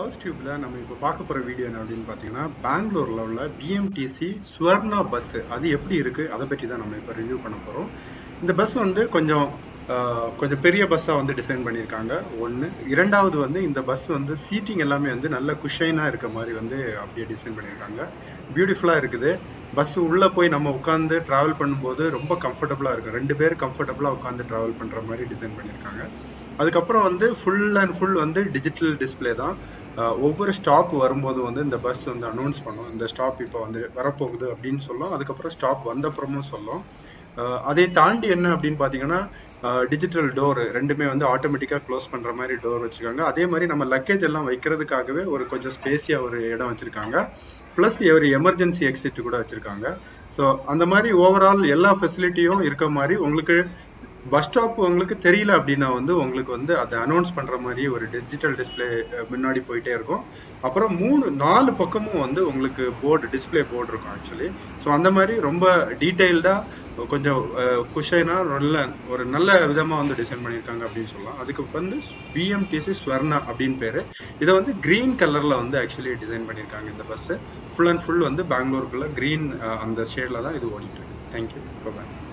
south டியூப்ல நம்ம இப்போ பார்க்க போற வீடியோ என்ன அப்படின்னு பார்த்தீங்கன்னா பெங்களூர்ல உள்ள பிஎம்டிசி ஸ்வர்ணா பஸ் அது எப்படி இருக்கு அதை பற்றி தான் நம்ம இப்போ ரிவ்யூ பண்ண போறோம் இந்த பஸ் வந்து கொஞ்சம் ஆஹ், கொஞ்சம் பெரிய பஸ்ஸா வந்து டிசைன் பண்ணியிருக்காங்க ஒன்று இரண்டாவது வந்து இந்த பஸ் வந்து சீட்டிங் எல்லாமே வந்து நல்ல குஷைனா இருக்க மாதிரி வந்து அப்படியே டிசைன் பண்ணியிருக்காங்க பியூட்டிஃபுல்லா இருக்குது பஸ் உள்ள போய் நம்ம உட்காந்து டிராவல் பண்ணும்போது ரொம்ப கம்ஃபர்டபுளா இருக்கும் ரெண்டு பேர் கம்ஃபர்டபுளா உட்காந்து டிராவல் பண்ற மாதிரி டிசைன் பண்ணியிருக்காங்க அதுக்கப்புறம் வந்து ஃபுல் அண்ட் ஃபுல் வந்து டிஜிட்டல் டிஸ்ப்ளே தான் அஹ் ஒவ்வொரு ஸ்டாப் வரும்போது வந்து இந்த பஸ் வந்து அனௌன்ஸ் பண்ணும் இந்த ஸ்டாப் இப்போ வந்து வரப்போகுது அப்படின்னு சொல்லும் அதுக்கப்புறம் ஸ்டாப் வந்த அப்புறமும் சொல்லும் அஹ் அதை தாண்டி என்ன அப்படின்னு பார்த்தீங்கன்னா டிஜிட்டல் டோர் ரெண்டுமே வந்து ஆட்டோமேட்டிக்காக க்ளோஸ் பண்ணுற மாதிரி டோர் வச்சிருக்காங்க அதே மாதிரி நம்ம லக்கேஜ் எல்லாம் வைக்கிறதுக்காகவே ஒரு கொஞ்சம் ஸ்பேஸியாக ஒரு இடம் வச்சிருக்காங்க ப்ளஸ் ஒரு எமர்ஜென்சி எக்ஸிட் கூட வச்சிருக்காங்க ஸோ அந்த மாதிரி ஓவரால் எல்லா ஃபெசிலிட்டியும் இருக்க மாதிரி உங்களுக்கு பஸ் ஸ்டாப் உங்களுக்கு தெரியல அப்படின்னா வந்து உங்களுக்கு வந்து அதை அனௌன்ஸ் பண்ற மாதிரி ஒரு டிஜிட்டல் டிஸ்பிளே முன்னாடி போயிட்டே இருக்கும் அப்புறம் மூணு நாலு பக்கமும் வந்து உங்களுக்கு போர்டு டிஸ்பிளே போர்டு இருக்கும் ஆக்சுவலி ஸோ அந்த மாதிரி ரொம்ப டீட்டெயில்டா கொஞ்சம் குஷனா நல்ல ஒரு நல்ல விதமா வந்து டிசைன் பண்ணியிருக்காங்க அப்படின்னு சொல்லலாம் அதுக்கு வந்து பிஎம்டிசி ஸ்வர்ணா அப்படின்னு பேரு இதை வந்து கிரீன் கலர்ல வந்து ஆக்சுவலி டிசைன் பண்ணியிருக்காங்க இந்த பஸ் ஃபுல் அண்ட் ஃபுல் வந்து பெங்களூருக்குள்ள கிரீன் அந்த ஷேட்ல தான் இது ஓடிட்டு இருக்கு தேங்க்யூ பாய்